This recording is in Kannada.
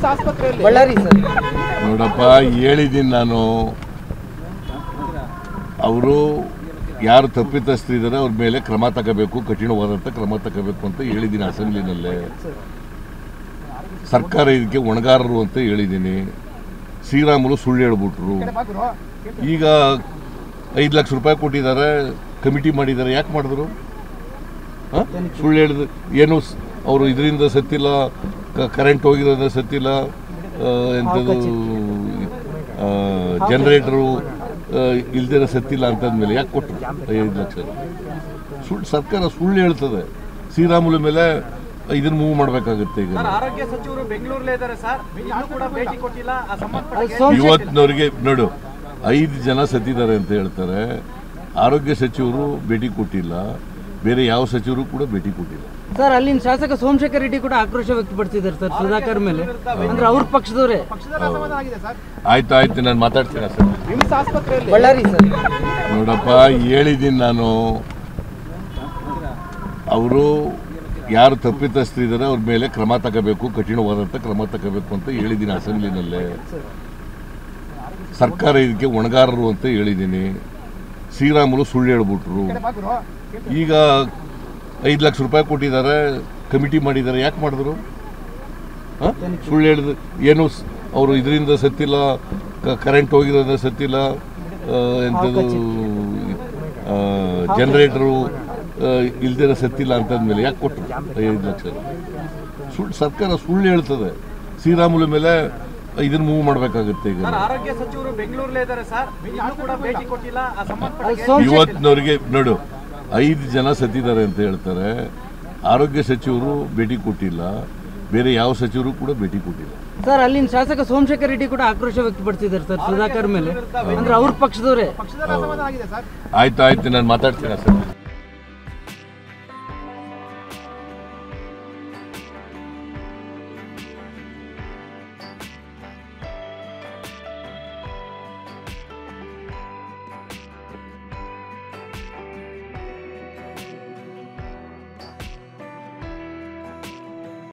ನಿಮ್ಸ್ ಆಸ್ಪತ್ರೆಯಲ್ಲಿ ಬಳ್ಳಾರಿ ಸರ್ ನೋಡಪ್ಪ ಹೇಳಿದ್ದೀನಿ ನಾನು ಅವರು ಯಾರು ತಪ್ಪಿತಸ್ಥರಿದ್ದಾರೆ ಅವ್ರ ಮೇಲೆ ಕ್ರಮ ತಗೋಬೇಕು ಕಠಿಣವಾದಂಥ ಕ್ರಮ ತಗೋಬೇಕು ಅಂತ ಹೇಳಿದ್ದೀನಿ ಅಸೆಂಬ್ಲಿನಲ್ಲೇ ಸರ್ಕಾರ ಇದಕ್ಕೆ ಹೊಣೆಗಾರರು ಅಂತ ಹೇಳಿದ್ದೀನಿ ಶ್ರೀರಾಮುಲು ಸುಳ್ಳು ಹೇಳ್ಬಿಟ್ರು ಈಗ ಐದು ಲಕ್ಷ ರೂಪಾಯಿ ಕೊಟ್ಟಿದ್ದಾರೆ ಕಮಿಟಿ ಮಾಡಿದ್ದಾರೆ ಯಾಕೆ ಮಾಡಿದ್ರು ಹ? ಸುಳ್ಳು ಹೇಳಿದ್ರು ಏನು ಸ್- ಅವರು ಇದರಿಂದ ಸತ್ತಿಲ್ಲ ಕರೆಂಟ್ ಹೋಗಿರೋದ್ರಿಂದ ಸತ್ತಿಲ್ಲ ಆ, ಎಂಥದ್ದು ಜನರೇಟರು ಇಲ್ದಿರ ಸತ್ತಿಲ್ಲ ಅಂತಂದ್ಮೇಲೆ ಯಾಕೆ ಕೊಟ್ಟರು ಐದು ಲಕ್ಷ ಸುಳ್ಳು ಸರ್ಕಾರ ಸುಳ್ಳು ಹೇಳ್ತದೆ ಶ್ರೀರಾಮುಲು ಮೇಲೆ ಇದನ್ನ ಮೂವ್ ಮಾಡಬೇಕಾಗುತ್ತೆ ಈಗ ಸರ್ ಆರೋಗ್ಯ ಸಚಿವರು ಬೆಂಗಳೂರಲ್ಲೇ ಇದ್ದಾರೆ ಸರ್ ಇನ್ನೂ ಕೂಡ ಭೇಟಿ ಕೊಟ್ಟಿಲ್ಲ ಆ ಸಂಬಂಧಪಟ್ಟ ಸೋಮಶೇಖರ್ ಇವತ್ತಿನವರಿಗೆ ನೋಡು ಐದು ಜನ ಸತ್ತಿದ್ದಾರೆ ಅಂತ ಹೇಳ್ತಾರೆ ಆರೋಗ್ಯ ಸಚಿವರು ಭೇಟಿ ಕೊಟ್ಟಿಲ್ಲ ಬೇರೆ ಯಾವ ಸಚಿವರು ಕೂಡ ಭೇಟಿ ಕೊಟ್ಟಿಲ್ಲ ಸರ್ ಅಲ್ಲಿನ ಶಾಸಕ ಸೋಮಶೇಖರ್ ರೆಡ್ಡಿ ಕೂಡ ಆಕ್ರೋಶ ವ್ಯಕ್ತಪಡಿಸಿದ್ದಾರೆ ಸರ್ ಸುಧಾಕರ್ ಮೇಲೆ ಅಂದ್ರೆ ಅವ್ರ ಪಕ್ಷದವರೇ ಪಕ್ಷದಲ್ಲಿ ಅಸಮಾಧಾನ ಆಗಿದೆ ಸರ್ ಆಯ್ತು ಆಯ್ತು ನಾನು ಮಾತಾಡ್ತೀನಿ ಸರ್ ನಿಮ್ಸ್ ಆಸ್ಪತ್ರೆಯಲ್ಲಿ ಬಳ್ಳಾರಿ ಸರ್ ನೋಡಪ್ಪ ಹೇಳಿದ್ದೀನಿ ನಾನು ಅವರು ಯಾರು ತಪ್ಪಿತಸ್ಥರಿದ್ದಾರೆ ಅವ್ರ ಮೇಲೆ ಕ್ರಮ ತಗೋಬೇಕು ಕಠಿಣವಾದಂಥ ಕ್ರಮ ತಗೋಬೇಕು ಅಂತ ಹೇಳಿದ್ದೀನಿ ಅಸೆಂಬ್ಲಿನಲ್ಲೇ ಸರ್ಕಾರ ಇದಕ್ಕೆ ಹೊಣೆಗಾರರು ಅಂತ ಹೇಳಿದ್ದೀನಿ ಶ್ರೀರಾಮುಲು ಸುಳ್ಳು ಹೇಳ್ಬಿಟ್ರು ಈಗ ಐದು ಲಕ್ಷ ರೂಪಾಯಿ ಕೊಟ್ಟಿದ್ದಾರೆ ಕಮಿಟಿ ಮಾಡಿದ್ದಾರೆ ಯಾಕೆ ಮಾಡಿದ್ರು ಹ? ಸುಳ್ಳು ಹೇಳಿದ್ರು ಏನು ಸ್- ಅವರು ಇದರಿಂದ ಸತ್ತಿಲ್ಲ ಕರೆಂಟ್ ಹೋಗಿರೋದ್ರಿಂದ ಸತ್ತಿಲ್ಲ ಆ, ಎಂಥದ್ದು ಜನರೇಟರು ಇಲ್ದಿರ ಸತ್ತಿಲ್ಲ ಅಂತಂದ್ಮೇಲೆ ಯಾಕೆ ಕೊಟ್ಟರು ಐದು ಲಕ್ಷ ಸುಳ್ಳು ಸರ್ಕಾರ ಸುಳ್ಳು ಹೇಳ್ತದೆ ಶ್ರೀರಾಮುಲು ಮೇಲೆ ಇದನ್ನ ಮೂವ್ ಮಾಡಬೇಕಾಗುತ್ತೆ ಈಗ ಸರ್ ಆರೋಗ್ಯ ಸಚಿವರು ಬೆಂಗಳೂರಲ್ಲೇ ಇದ್ದಾರೆ ಸರ್ ಇನ್ನೂ ಕೂಡ ಭೇಟಿ ಕೊಟ್ಟಿಲ್ಲ ಆ ಸಂಬಂಧಪಟ್ಟ ಸೋಮಶೇಖರ್ ಇವತ್ತಿನವರಿಗೆ ನೋಡು ಐದು ಜನ ಸತ್ತಿದ್ದಾರೆ ಅಂತ ಹೇಳ್ತಾರೆ ಆರೋಗ್ಯ ಸಚಿವರು ಭೇಟಿ ಕೊಟ್ಟಿಲ್ಲ ಬೇರೆ ಯಾವ ಸಚಿವರು ಕೂಡ ಭೇಟಿ ಕೊಟ್ಟಿಲ್ಲ ಸರ್ ಅಲ್ಲಿನ ಶಾಸಕ ಸೋಮಶೇಖರ್ ರೆಡ್ಡಿ ಕೂಡ ಆಕ್ರೋಶ ವ್ಯಕ್ತಪಡಿಸಿದ್ದಾರೆ ಸರ್ ಸುಧಾಕರ್ ಮೇಲೆ ಅಂದ್ರೆ ಅವ್ರ ಪಕ್ಷದವರೇ ಪಕ್ಷದಲ್ಲಿ ಅಸಮಾಧಾನ ಆಗಿದೆ ಸರ್ ಆಯ್ತು ಆಯ್ತು ನಾನು ಮಾತಾಡ್ತೀನಿ ಸರ್